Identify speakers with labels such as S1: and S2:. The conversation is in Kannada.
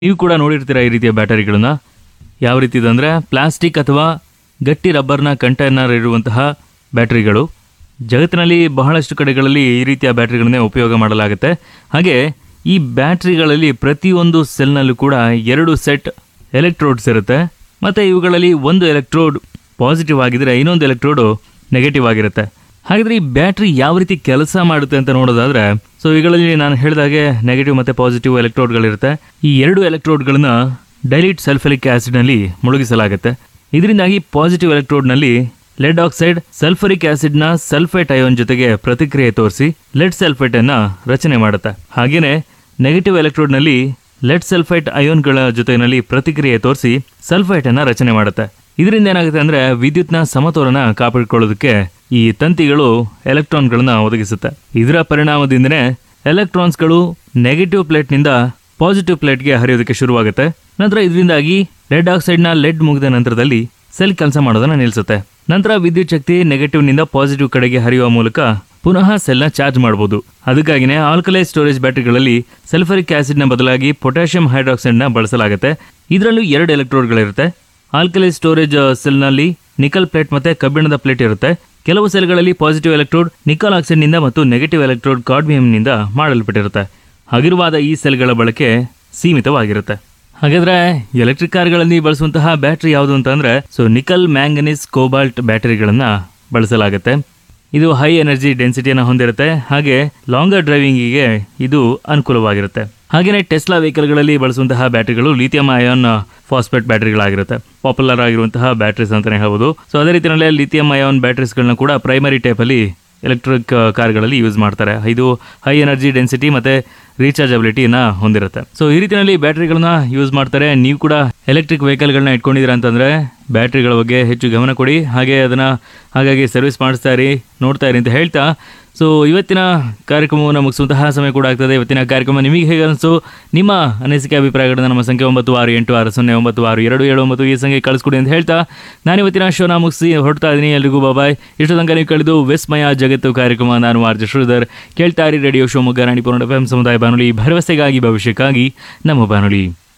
S1: ನೀವು ಕೂಡ ನೋಡಿರ್ತೀರ ಈ ರೀತಿಯ ಬ್ಯಾಟರಿಗಳನ್ನ ಯಾವ ರೀತಿ ಅಂದರೆ ಪ್ಲಾಸ್ಟಿಕ್ ಅಥವಾ ಗಟ್ಟಿ ರಬ್ಬರ್ನ ಕಂಟೈನರ್ ಇರುವಂತಹ ಬ್ಯಾಟರಿಗಳು ಜಗತ್ತಿನಲ್ಲಿ ಬಹಳಷ್ಟು ಕಡೆಗಳಲ್ಲಿ ಈ ರೀತಿಯ ಬ್ಯಾಟರಿಗಳನ್ನೇ ಉಪಯೋಗ ಮಾಡಲಾಗುತ್ತೆ ಹಾಗೆ ಈ ಬ್ಯಾಟರಿಗಳಲ್ಲಿ ಪ್ರತಿಯೊಂದು ಸೆಲ್ನಲ್ಲೂ ಕೂಡ ಎರಡು ಸೆಟ್ ಎಲೆಕ್ಟ್ರೋಡ್ಸ್ ಇರುತ್ತೆ ಮತ್ತು ಇವುಗಳಲ್ಲಿ ಒಂದು ಎಲೆಕ್ಟ್ರೋಡ್ ಪಾಸಿಟಿವ್ ಆಗಿದ್ರೆ ಇನ್ನೊಂದು ಎಲೆಕ್ಟ್ರೋಡು ನೆಗೆಟಿವ್ ಆಗಿರುತ್ತೆ ಹಾಗಾದ್ರೆ ಈ ಬ್ಯಾಟ್ರಿ ಯಾವ ರೀತಿ ಕೆಲಸ ಮಾಡುತ್ತೆ ಅಂತ ನೋಡೋದಾದ್ರೆ ಸೊ ಇವುಗಳಲ್ಲಿ ನಾನು ಹೇಳಿದಾಗೆ ನೆಗೆಟಿವ್ ಮತ್ತು ಪಾಸಿಟಿವ್ ಎಲೆಕ್ಟ್ರೋಡ್ಗಳಿರುತ್ತೆ ಈ ಎರಡು ಎಲೆಕ್ಟ್ರೋಡ್ಗಳನ್ನ ಡೈಲಿಟ್ ಸಲ್ಫರಿಕ್ ಆಸಿಡ್ನಲ್ಲಿ ಮುಳುಗಿಸಲಾಗುತ್ತೆ ಇದರಿಂದಾಗಿ ಪಾಸಿಟಿವ್ ಎಲೆಕ್ಟ್ರೋಡ್ನಲ್ಲಿ ಲೆಡ್ ಆಕ್ಸೈಡ್ ಸಲ್ಫರಿಕ್ ಆಸಿಡ್ನ ಸಲ್ಫೇಟ್ ಅಯೋನ್ ಜೊತೆಗೆ ಪ್ರತಿಕ್ರಿಯೆ ತೋರಿಸಿ ಲೆಡ್ ಸಲ್ಫೇಟ್ ಅನ್ನ ರಚನೆ ಮಾಡುತ್ತೆ ಹಾಗೇನೆ ನೆಗೆಟಿವ್ ಎಲೆಕ್ಟ್ರೋಡ್ನಲ್ಲಿ ಲೆಡ್ ಸಲ್ಫೈಟ್ ಅಯೋನ್ಗಳ ಜೊತೆಯಲ್ಲಿ ಪ್ರತಿಕ್ರಿಯೆ ತೋರಿಸಿ ಸಲ್ಫೈಟ್ ಅನ್ನ ರಚನೆ ಮಾಡುತ್ತೆ ಇದರಿಂದ ಏನಾಗುತ್ತೆ ಅಂದ್ರೆ ವಿದ್ಯುತ್ನ ಸಮತೋಲನ ಕಾಪಾಡಿಕೊಳ್ಳೋದಕ್ಕೆ ಈ ತಂತಿಗಳು ಎಲೆಕ್ಟ್ರಾನ್ಗಳನ್ನ ಒದಗಿಸುತ್ತೆ ಇದರ ಪರಿಣಾಮದಿಂದನೇ ಎಲೆಕ್ಟ್ರಾನ್ಸ್ಗಳು ನೆಗೆಟಿವ್ ಪ್ಲೇಟ್ನಿಂದ ಪಾಸಿಟಿವ್ ಪ್ಲೇಟ್ಗೆ ಹರಿಯೋದಕ್ಕೆ ಶುರುವಾಗುತ್ತೆ ನಂತರ ಇದರಿಂದಾಗಿ ಲೆಡ್ ಆಕ್ಸೈಡ್ನ ಲೆಡ್ ಮುಗಿದ ನಂತರದಲ್ಲಿ ಸೆಲ್ ಕೆಲಸ ಮಾಡೋದನ್ನ ನಿಲ್ಲಿಸುತ್ತೆ ನಂತರ ವಿದ್ಯುತ್ ಶಕ್ತಿ ನೆಗೆಟಿವ್ ನಿಂದ ಪಾಸಿಟಿವ್ ಕಡೆಗೆ ಹರಿಯುವ ಮೂಲಕ ಪುನಃ ಸೆಲ್ನ ಚಾರ್ಜ್ ಮಾಡಬಹುದು ಅದಕ್ಕಾಗಿನೇ ಆಲ್ಕಲೈ ಸ್ಟೋರೇಜ್ ಬ್ಯಾಟರಿಗಳಲ್ಲಿ ಸಲ್ಫರಿಕ್ ಆಸಿಡ್ನ ಬದಲಾಗಿ ಪೊಟ್ಯಾಷಿಯಂ ಹೈಡ್ರಾಕ್ಸೈಡ್ನ ಬಳಸಲಾಗುತ್ತೆ ಇದರಲ್ಲೂ ಎರಡು ಎಲೆಕ್ಟ್ರೋಡ್ಗಳಿರುತ್ತೆ ಆಲ್ಕಲೈ ಸ್ಟೋರೇಜ್ ಸೆಲ್ನಲ್ಲಿ ನಿಕಲ್ ಪ್ಲೇಟ್ ಮತ್ತೆ ಕಬ್ಬಿಣದ ಪ್ಲೇಟ್ ಇರುತ್ತೆ ಕೆಲವು ಸೆಲ್ಗಳಲ್ಲಿ ಪಾಸಿಟಿವ್ ಎಲೆಕ್ಟ್ರೋಡ್ ನಿಕಲ್ ಆಕ್ಸೈಡ್ನಿಂದ ಮತ್ತು ನೆಗೆಟಿವ್ ಎಲೆಕ್ಟ್ರೋಡ್ ಕಾರ್ಡ್ಮಿಯಂನಿಂದ ಮಾಡಲ್ಪಟ್ಟಿರುತ್ತೆ ಹಗಿರುವಾದ ಈ ಸೆಲ್ಗಳ ಬಳಕೆ ಸೀಮಿತವಾಗಿರುತ್ತೆ ಹಾಗಾದ್ರೆ ಎಲೆಕ್ಟ್ರಿಕ್ ಕಾರ್ಗಳಲ್ಲಿ ಬಳಸುವಂತಹ ಬ್ಯಾಟರಿ ಯಾವುದು ಅಂತ ಅಂದ್ರೆ ಸೊ ನಿಕಲ್ ಮ್ಯಾಂಗನೀಸ್ ಕೋಬಾಲ್ಟ್ ಬ್ಯಾಟರಿಗಳನ್ನ ಬಳಸಲಾಗುತ್ತೆ ಇದು ಹೈ ಎನರ್ಜಿ ಡೆನ್ಸಿಟಿಯನ್ನು ಹೊಂದಿರುತ್ತೆ ಹಾಗೆ ಲಾಂಗರ್ ಡ್ರೈವಿಂಗಿಗೆ ಇದು ಅನುಕೂಲವಾಗಿರುತ್ತೆ ಹಾಗೆಯೇ ಟೆಸ್ಲಾ ವೆಹಿಕಲ್ಗಳಲ್ಲಿ ಬಳಸುವಂತಹ ಬ್ಯಾಟರಿಗಳು ಲಿಥಿಯಂ ಅಯಾನ್ ಫಾಸ್ಫೇಟ್ ಬ್ಯಾಟರಿಗಳಾಗಿರುತ್ತೆ ಪಾಪ್ಯುಲರ್ ಆಗಿರುವಂತಹ ಬ್ಯಾಟರೀಸ್ ಅಂತಾನೆ ಹೇಳ್ಬೋದು ಸೊ ಅದೇ ರೀತಿಯಲ್ಲೇ ಲಿಥಿಯಂ ಅಯಾನ್ ಬ್ಯಾಟರೀಸ್ಗಳನ್ನ ಕೂಡ ಪ್ರೈಮರಿ ಟೈಪಲ್ಲಿ ಎಲೆಕ್ಟ್ರಿಕ್ ಕಾರ್ಗಳಲ್ಲಿ ಯೂಸ್ ಮಾಡ್ತಾರೆ ಇದು ಹೈ ಎನರ್ಜಿ ಡೆನ್ಸಿಟಿ ಮತ್ತೆ ರೀಚಾರ್ಜಬಿಲಿಟಿನ ಹೊಂದಿರುತ್ತೆ ಸೊ ಈ ರೀತಿಯಲ್ಲಿ ಬ್ಯಾಟರಿಗಳನ್ನ ಯೂಸ್ ಮಾಡ್ತಾರೆ ನೀವು ಕೂಡ ಎಲೆಕ್ಟ್ರಿಕ್ ವೆಹಿಕಲ್ಗಳನ್ನ ಇಟ್ಕೊಂಡಿದ್ದೀರಾ ಅಂತಂದ್ರೆ ಬ್ಯಾಟರಿಗಳ ಬಗ್ಗೆ ಹೆಚ್ಚು ಗಮನ ಕೊಡಿ ಹಾಗೆ ಅದನ್ನ ಹಾಗಾಗಿ ಸರ್ವಿಸ್ ಮಾಡಿಸ್ತಾ ಇರಿ ನೋಡ್ತಾ ಇರಿ ಅಂತ ಹೇಳ್ತಾ ಸೊ ಇವತ್ತಿನ ಕಾರ್ಯಕ್ರಮವನ್ನು ಮುಗಿಸುವಂತಹ ಸಮಯ ಕೂಡ ಆಗ್ತದೆ ಇವತ್ತಿನ ಕಾರ್ಯಕ್ರಮ ನಿಮಗೆ ಹೇಗೆ ಅನಿಸ್ತು ನಿಮ್ಮ ಅನಿಸಿಕೆ ಅಭಿಪ್ರಾಯಗಳನ್ನ ನಮ್ಮ ಸಂಖ್ಯೆ ಒಂಬತ್ತು ಆರು ಎಂಟು ಆರು ಸೊನ್ನೆ ಒಂಬತ್ತು ಆರು ಎರಡು ಏಳು ಒಂಬತ್ತು ಈ ಸಂಖ್ಯೆ ಕಳಿಸ್ಕೊಡಿ ಅಂತ ಹೇಳ್ತಾ ನಾನು ಇವತ್ತಿನ ಶೋನ ಮುಗಿಸಿ ಹೊರಡ್ತಾ ಇದ್ದೀನಿ ಎಲ್ರಿಗೂ ಬಾಬಾಯ್ ಇಷ್ಟು ತನಕ ನೀವು ಕಳೆದು ವಿಸ್ಮಯ ಜಗತ್ತು ಕಾರ್ಯಕ್ರಮ ನಾನು ಆರ್ಜ ಶ್ರೀಧರ್ ಕೇಳ್ತಾ ಇರಿ radio Shivamogga Ranipura F M ಸಮುದಾಯ ಬಾನುಲಿ ಭರವಸೆಗಾಗಿ ಭವಿಷ್ಯಕ್ಕಾಗಿ ನಮ್ಮ ಬಾನುಲಿ